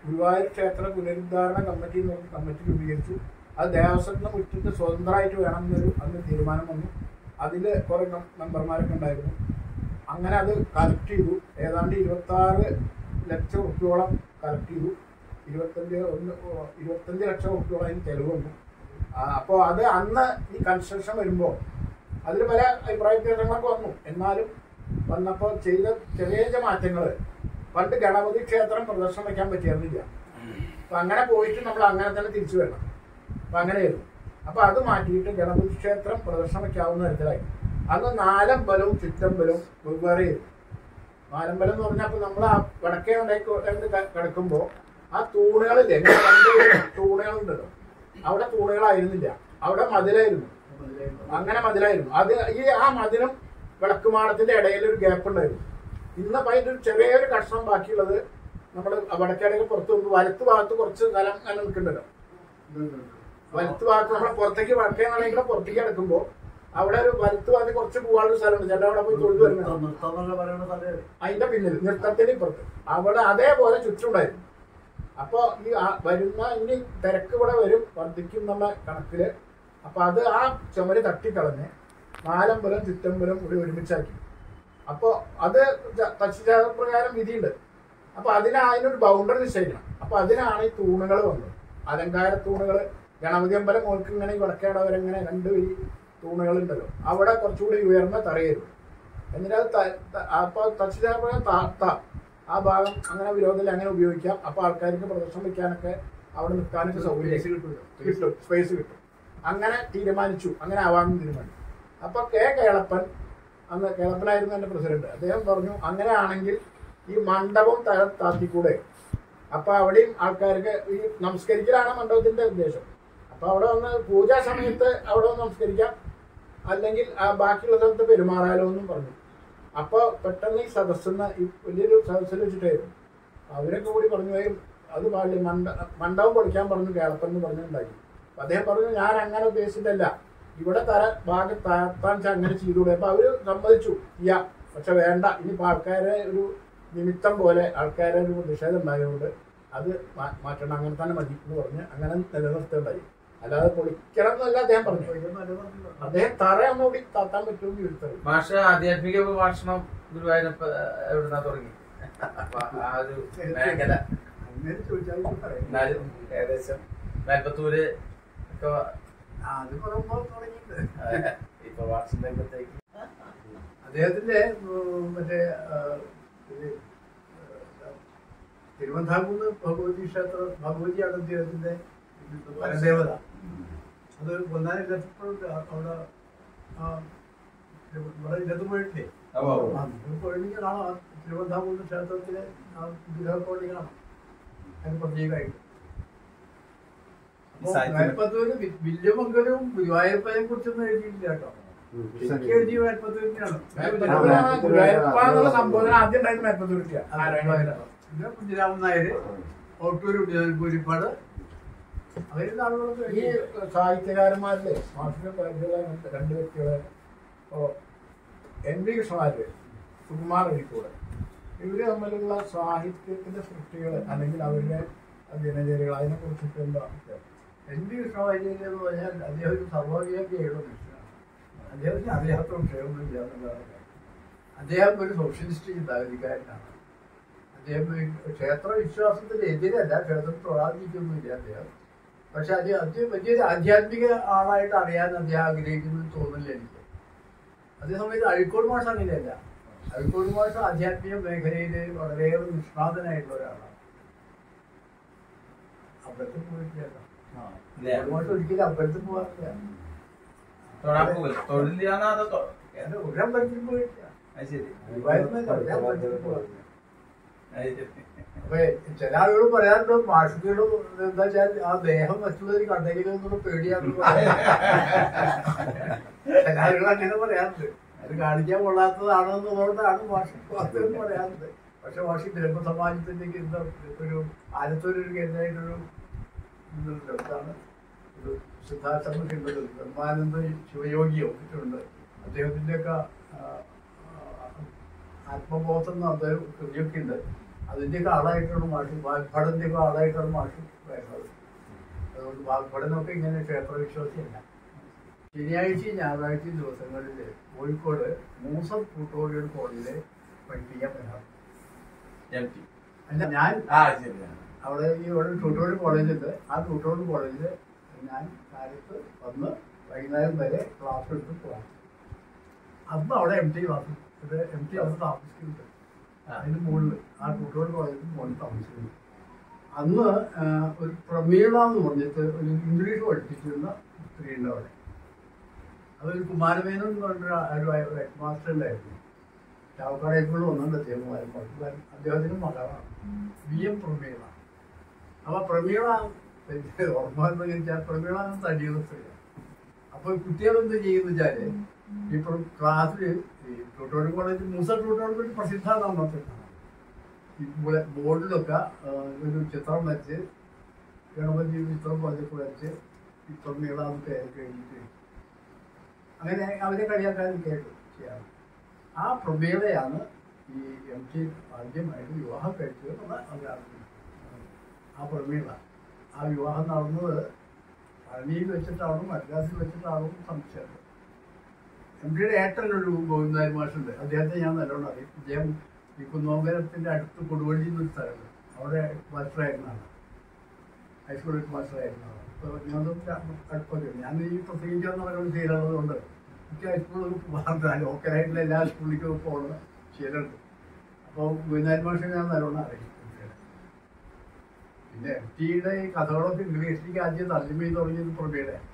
ഗുരുവായൂർ ക്ഷേത്ര പുനരുദ്ധാരണ കമ്മിറ്റി എന്ന് പറഞ്ഞ കമ്മിറ്റി രൂപീകരിച്ചു അത് ദേവസ്വത്തിന് വിട്ടിട്ട് സ്വതന്ത്രമായിട്ട് വേണം എന്നൊരു അന്ന് തീരുമാനം വന്നു അതിൽ കുറെ മെ- മെമ്പർമാരൊക്കെ ഉണ്ടായിരുന്നു അങ്ങനെ അത് കളക്ട് ചെയ്തു ഏതാണ്ട് ഇരുപത്തി ആറ് ലക്ഷം റുപ്യോളം കളക്ട് ചെയ്തു ഇരുപത്തഞ്ച് ഒന്ന് ഓ, ഇരുപത്തഞ്ച് ലക്ഷം റുപ്യോളം അതിന് ചെലവ് വന്നു അപ്പോൾ അത് അന്ന് ഈ കൺസ്ട്രക്ഷൻ വരുമ്പോൾ അതിൽ പല അഭിപ്രായ വ്യത്യാസങ്ങളൊക്കെ വന്നു എന്നാലും വന്നപ്പോൾ ചെയ്ത ചെറിയ ചെറിയ മാറ്റങ്ങൾ പണ്ട് ഗണപതി ക്ഷേത്രം പ്രദർശനം വയ്ക്കാൻ പറ്റിയിരുന്നില്ല അപ്പൊ അങ്ങനെ പോയിട്ട് നമ്മൾ അങ്ങനെ തന്നെ തിരിച്ചു വരണം അപ്പൊ അങ്ങനെയായിരുന്നു അപ്പൊ അത് മാറ്റിയിട്ട് ഗണപതി ക്ഷേത്രം പ്രദർശനം വയ്ക്കാവുന്ന തരത്തിലായി അന്ന് നാലമ്പലവും ചുറ്റമ്പലവും വെവ്വേറെയായിരുന്നു നാലമ്പലം എന്ന് പറഞ്ഞാൽ അപ്പൊ നമ്മൾ ആ വടക്കേ ഉണ്ടാക്കി കിടക്കുമ്പോൾ ആ തൂണുകളില്ലേ ഇങ്ങനെ രണ്ട് തൂണുകളുണ്ടല്ലോ അവിടെ തൂണുകളായിരുന്നില്ല അവിടെ മതിലായിരുന്നു അങ്ങനെ മതിലായിരുന്നു അത് ഈ ആ മതിലും വിളക്കുമാടത്തിന്റെ ഇടയിൽ ഒരു ഗ്യാപ്പ് ഉണ്ടായിരുന്നു ഇന്നപ്പോ അതിന്റെ ഒരു ചെറിയൊരു കഷ്ണം ബാക്കിയുള്ളത് നമ്മൾ വടക്കേടൊക്കെ പുറത്ത് പോകുമ്പോൾ വലത്ത് ഭാഗത്ത് കുറച്ച് സ്ഥലം അങ്ങനെ നിൽക്കുന്നുണ്ടല്ലോ വലത്ത് ഭാഗത്ത് നമ്മളെ പുറത്തേക്ക് വടക്കേ നാളെങ്കിലും പുറത്തേക്ക് എടുക്കുമ്പോൾ അവിടെ ഒരു വലത്ത് ഭാഗത്ത് കുറച്ച് പോകാനുള്ള സ്ഥലമുണ്ട് ചേട്ടാ അവിടെ പോയി തൊഴിൽ വരുന്നത് നൃത്തം പറയുന്ന സ്ഥലം അതിന്റെ പിന്നിൽ നൃത്തത്തിന് ഇപ്പുറത്ത് അവിടെ അതേപോലെ ചുറ്റുണ്ടായിരുന്നു അപ്പൊ ഈ ആ വരുന്ന ഇനി തിരക്ക് ഇവിടെ വരും വർദ്ധിക്കും എന്നുള്ള കണക്കില് അപ്പൊ അത് ആ ചുമര് തട്ടിക്കളഞ്ഞ് നാലമ്പലം ചുറ്റമ്പലം കൂടി ഒരുമിച്ചാക്കി അപ്പൊ അത് തച്ചുചാതപ്രകാരം വിധിയുണ്ട് അപ്പൊ അതിന് അതിനൊരു ബൗണ്ടറി നിശ്ചയിക്കണം അപ്പൊ അതിനാണ് ഈ തൂണുകൾ വന്നത് അലങ്കാര തൂണുകൾ ഗണപതി അമ്പലം മോൾക്ക് ഇങ്ങനെ ഈ വടക്കേട വരെ ഇങ്ങനെ രണ്ട് ഈ തൂണുകൾ ഉണ്ടല്ലോ അവിടെ കുറച്ചുകൂടി ഉയർന്ന തറയായിരുന്നു എന്നിട്ട് അത് ത- ത- അപ്പൊ തച്ചുചാതപ്രകാരം താത്താം ആ ഭാഗം അങ്ങനെ വിരോധത്തിൽ അങ്ങനെ ഉപയോഗിക്കാം അപ്പൊ ആൾക്കാർക്ക് പ്രദർശനം വെക്കാനൊക്കെ അവിടെ നിൽക്കാനൊക്കെ സൗകര്യം കിട്ടും സ്പേസ് കിട്ടും അങ്ങനെ തീരുമാനിച്ചു അങ്ങനെ ആവാമെന്ന് തീരുമാനിച്ചു അപ്പൊ കെ കേളപ്പൻ അന്ന് കേളപ്പനായിരുന്നു എന്റെ പ്രസിഡന്റ് അദ്ദേഹം പറഞ്ഞു അങ്ങനെയാണെങ്കിൽ ഈ മണ്ഡപം തല താത്തിക്കൂടെ അപ്പൊ അവിടെയും ആൾക്കാർക്ക് ഈ നമസ്കരിക്കലാണ് മണ്ഡപത്തിന്റെ ഉദ്ദേശം അപ്പൊ അവിടെ വന്ന് പൂജാ സമയത്ത് അവിടെ വന്ന് നമസ്കരിക്കാം അല്ലെങ്കിൽ ആ ബാക്കിയുള്ള സ്ഥലത്ത് പെരുമാറാലോ എന്നും പറഞ്ഞു അപ്പൊ പെട്ടെന്ന് ഈ സദസ്സെന്ന് ഈ വലിയൊരു സദസ്സിൽ വെച്ചിട്ടായിരുന്നു അവരൊക്കെ കൂടി പറഞ്ഞു "ഏയ് അത് പാടില്ല മണ്ഡ മണ്ഡപം പൊളിക്കാൻ പറഞ്ഞു കേളപ്പൻ എന്ന് പറഞ്ഞിട്ടുണ്ടായി അപ്പൊ അദ്ദേഹം പറഞ്ഞു ഞാൻ അങ്ങനെ ഉദ്ദേശിച്ചിട്ടല്ല ഇവിടെ തര ഭാഗം താത്താൻ വെച്ചാൽ അങ്ങനെ ചെയ്തുകൂടെ അപ്പൊ അവര് സമ്മതിച്ചു ചെയ്യാം പക്ഷെ വേണ്ട ഇനിയിപ്പോ ആൾക്കാരെ ഒരു നിമിത്തം പോലെ ആൾക്കാരെ ഒരു നിഷേധം ഉണ്ടായതുകൊണ്ട് അത് മാ- മാറ്റണം അങ്ങനെ തന്നെ മതി എന്ന് പറഞ്ഞ് അങ്ങനെ നിലനിർത്തേണ്ടായി അല്ലാതെ പൊളിക്കണം എന്നല്ല അദ്ദേഹം പറഞ്ഞു അദ്ദേഹം തറ ഒന്നുകൂടി താത്താൻ പറ്റുമെന്ന് ചോദിച്ചത് ഭാഷ ആധ്യാത്മിക പ്രഭാഷണം ഗുരുവായൂരപ്പ എവിടുന്നാ തുടങ്ങി അപ്പൊ ആ ഒരു മേഖല അങ്ങനെ ചോദിച്ചാൽ പറയാം എന്നാലും ഏകദേശം മേൽപ്പത്തൂര് ഒക്കെ അത് പറയുമ്പോ തുടങ്ങിയിട്ടുണ്ട് ആ, ഈ പ്രഭാഷണ രംഗത്തേക്ക് അദ്ദേഹത്തിന്റെ ഉം, മറ്റേ ആ, ഇത്, ആ, തിരുവന്താംകുന്ന് ഭഗവതി ക്ഷേത്ര ഭഗവതിയാണ് അദ്ദേഹത്തിന്റെ പരദേവത അത് പൊന്നാനി ഇല്ലാത്തപ്പോൾ അവിടെ ആ, ഇവിടെ ഇല്ലത്ത് പോയിട്ടില്ലേ ഓ, ആ, ഇത് പോയിട്ടുണ്ടെങ്കിൽ കാണാം ആ തിരുവന്താംകുന്ന് ക്ഷേത്രത്തിലെ ആ വിഗ്രഹത്തോടെ കാണാം അതിന് പ്രത്യേകമായിട്ട് ഈ സാഹിത്യം- മേൽപ്പത്തൂര് വി- വില്യമംഗലവും ഗുരുവായൂരപ്പനെ കുറിച്ചൊന്നും എഴുതിയിട്ടില്ല കേട്ടോ ശരിക്കും എഴുതിയ മേൽപ്പത്തൂരിനെയാണ് മേൽപ്പത്തൂരാണ് ഗുരുവായൂരപ്പ എന്നുള്ള സംബോധന ആദ്യം ഉണ്ടായത് മേൽപ്പത്തൂരിക്കാ നാരായണ പിന്നെ കുഞ്ഞിരാമൻ നായര് ഓട്ടൂര് ഭൂരിപ്പാട് അവരുന്ന ആളുകളൊക്കെ ഈ എഴുതി. സാഹിത്യകാരന്മാരിലെ മാഷിക പരിചയമുള്ള രണ്ട് രണ്ട് വ്യക്തികളെ ഓ, എൻ വി കൃഷ്ണമാര് സുകുമാർ അഴിക്കൂടെ ഇവര് തമ്മിലുള്ള സാഹിത്യത്തിന്റെ സൃഷ്ടികൾ അല്ലെങ്കിൽ അവരുടെ ദിനചര്യകൾ അതിനെ കുറിച്ചിട്ട് എന്താ എൻ വി കൃഷ്ണവാര്യർ എന്ന് പറഞ്ഞാൽ അദ്ദേഹം ഒരു സർവ്വവ്യാപിയായുള്ള മനുഷ്യനാണ് അദ്ദേഹത്തിന് അദ്ദേഹത്തോട് ക്ഷേമമില്ല എന്നുള്ളതാണ് കാര്യം. അദ്ദേഹം ഒരു സോഷ്യലിസ്റ്റ് ചിന്താഗതിക്കാരനാണ് അദ്ദേഹം ഈ ക്ഷേത്ര വിശ്വാസത്തിന് എതിരല്ല ക്ഷേത്രത്തിൽ തൊഴാതിരിക്കൊന്നുമില്ല അദ്ദേഹം പക്ഷെ അത് അദ്ദേഹം വലിയൊരു ആധ്യാത്മിക ആളായിട്ട് അറിയാൻ അദ്ദേഹം ആഗ്രഹിക്കുന്നു എന്ന് തോന്നില്ല എനിക്ക് അതേസമയത്ത് അഴിക്കോട് മാഷ് അങ്ങനെയല്ല അഴിക്കോട് മാഷ് ആധ്യാത്മിക മേഖലയിൽ വളരെയേറെ നിഷ്ണാതനായിട്ടുള്ള ഒരാളാണ് അമ്പലത്തിൽ പോയിട്ടില്ല ഇല്ലേ? അഴിക്കോട് മാഷ് ഒരിക്കലും അമ്പലത്തിൽ പോകാറില്ല തൊഴാൻ പോകില്ല തൊഴിലില്ലാന്ന് അതോ തൊ- ഞാൻ ഒരു അമ്പലത്തിൽ പോയിട്ടില്ല അത് ശരി ഗുരുവായൂരിൽ ഒരു അമ്പലത്തിൽ പോകാറില്ല അത് ശരി. അപ്പൊ ചില ആളുകൾ പറയാറുണ്ട് മാഷുകളും എന്താ വെച്ചാൽ ആ ദേഹം മറ്റുള്ളവർ കണ്ടെങ്കിൽ എന്നുള്ള പേടിയാണെന്ന് പറയാം ചില ആളുകൾ അങ്ങനെ പറയാറുണ്ട് അത് കാണിക്കാൻ കൊള്ളാത്തതാണെന്നുള്ളതുകൊണ്ടാണ് മാഷ് വാസ്തവം പറയാറുണ്ട് പക്ഷെ മാഷി ബ്രഹ്മസമാജത്തിന്റെ എന്താ ഒരു ആലത്തൂരൊരു കേന്ദ്രമായിട്ടൊരു ഇതുണ്ട് എന്താണ് ഒരു സിദ്ധാശ്രമൊക്കെ ഉണ്ടല്ലോ ബ്രഹ്മാനന്ദ ശിവയോഗിയോ മറ്റുണ്ട് അദ്ദേഹത്തിന്റെയൊക്കെ ആ, ആ, ആത്മബോധം എന്ന് അദ്ദേഹം കൃതിയൊക്കെ ഉണ്ട് അതിൻ്റെയൊക്കെ ആളായിട്ടാണ് മാഷ് വാഗ്ഭടൻ്റെയൊക്കെ ആളായിട്ടാണ് മാഷ് വരുന്നത് അതുകൊണ്ട് വാഗ്ഭടനൊക്കെ ഇങ്ങനെ ക്ഷേത്രവിശ്വാസിയല്ല ശനിയാഴ്ചയും ഞായറാഴ്ചയും ദിവസങ്ങളിൽ കോഴിക്കോട് മൂസം ട്യൂട്ടോറിയൽ കോളേജിൽ പഠിപ്പിക്കാൻ വരാം എം ടി അല്ല ഞാൻ ആ ശരിയാണ് അവിടെ ഈ ഇവിടെ ട്യൂട്ടോറിയൽ കോളേജുണ്ട് ആ ട്യൂട്ടോറിയൽ കോളേജിൽ ഞാൻ കാലത്ത് വന്ന് വൈകുന്നേരം വരെ ക്ലാസ് എടുത്ത് പോകാം അന്ന് അവിടെ എം ടി ക്ലാസ് ഇത് എം ടി അവിടെ താമസിക്കുന്നുണ്ട് അതിന് മുകളിൽ ആ ട്യൂട്ടോറിയൽ കോളേജിന് മുകളിൽ താമസിക്കുന്നു അന്ന് ആ, ഒരു പ്രമീള എന്ന് പറഞ്ഞിട്ട് ഒരു ഇംഗ്ലീഷ് പഠിപ്പിച്ചിരുന്ന സ്ത്രീയുണ്ട് അവിടെ അതൊരു കുമാരമേനോൻ എന്ന് പറഞ്ഞ ഒരു ഹെഡ് മാസ്റ്റർ ഉണ്ടായിരുന്നു ചാവക്കാട് ഹൈസ്കൂളിൽ വന്നിട്ടുണ്ട് അദ്ദേഹം കുമാരൻ അദ്ദേഹത്തിന് മകളാണ് വി എം പ്രമീള അപ്പൊ പ്രമീള ഓർമ്മ എന്ന് ചോദിച്ചാൽ പ്രമീള തടിയുള്ള സ്ത്രീയാണ് അപ്പൊ കുട്ടികൾ എന്ത് ചെയ്യുന്ന വെച്ചാല് ഇപ്പോൾ ക്ലാസ്സിൽ ഈ tutorial college Moosa tutorial college പ്രസിദ്ധമാണ് അന്നത്തെ ഇവിടെ ബോർഡിലൊക്കെ ആ, ഒരു ചിത്രം വരച്ച് ഗണപതി ചിത്രം പതിപ്പ് വരച്ച് ഈ പ്രമീള എന്ന് പേര് കഴിഞ്ഞിട്ട് അങ്ങനെ അവരെ കളിയാക്കാൻ കേട്ടു ചെയ്യാറ് ആ പ്രമേയതയാണ് ഈ എം ടി ആദ്യമായിട്ട് വിവാഹം കഴിച്ചത് എന്നുള്ള അവരാണ് ആ പ്രമേയത ആ വിവാഹം നടന്നത് പഴനിയിൽ വെച്ചിട്ടാണോ മദ്രാസിൽ വെച്ചിട്ടാണോ സംശയം എം ടിയുടെ ഏട്ടനൊരു ഗോവിന്ദാരി മാഷുണ്ട് അദ്ദേഹത്തെ ഞാൻ നല്ലോണം അറിയും അദ്ദേഹം ഈ കുന്നോങ്കരത്തിന്റെ അടുത്ത് കൊടുവള്ളി എന്നൊരു സ്ഥലമുണ്ട് അവിടെ മാസ്റ്ററായിരുന്നാണ് ഹൈസ്കൂളിൽ മാസ്റ്ററായിരുന്നാണ് അപ്പോൾ ഞാനതും അടുപ്പൊക്കെ ഞാൻ ഈ പ്രത്യേകിച്ചൊന്നും അവരോട് ചെയ്യാനുള്ളതുകൊണ്ട് എനിക്ക് ഹൈസ്കൂളിൽ പോകാറുണ്ട് ലോക്കലായിട്ടുള്ള എല്ലാ സ്കൂളിലേക്കും പോകുന്ന ശീലമുണ്ട് അപ്പോൾ ഗുരുനാഥ് മാഷെ ഞാൻ നല്ലോണം അറിയും പിന്നെ എം ടിയുടെ ഈ കഥകളൊക്കെ ഇംഗ്ലീഷിലേക്ക് ആദ്യം തർജ്ജമ ചെയ്ത് തുടങ്ങിയത് പ്രഭയുടെ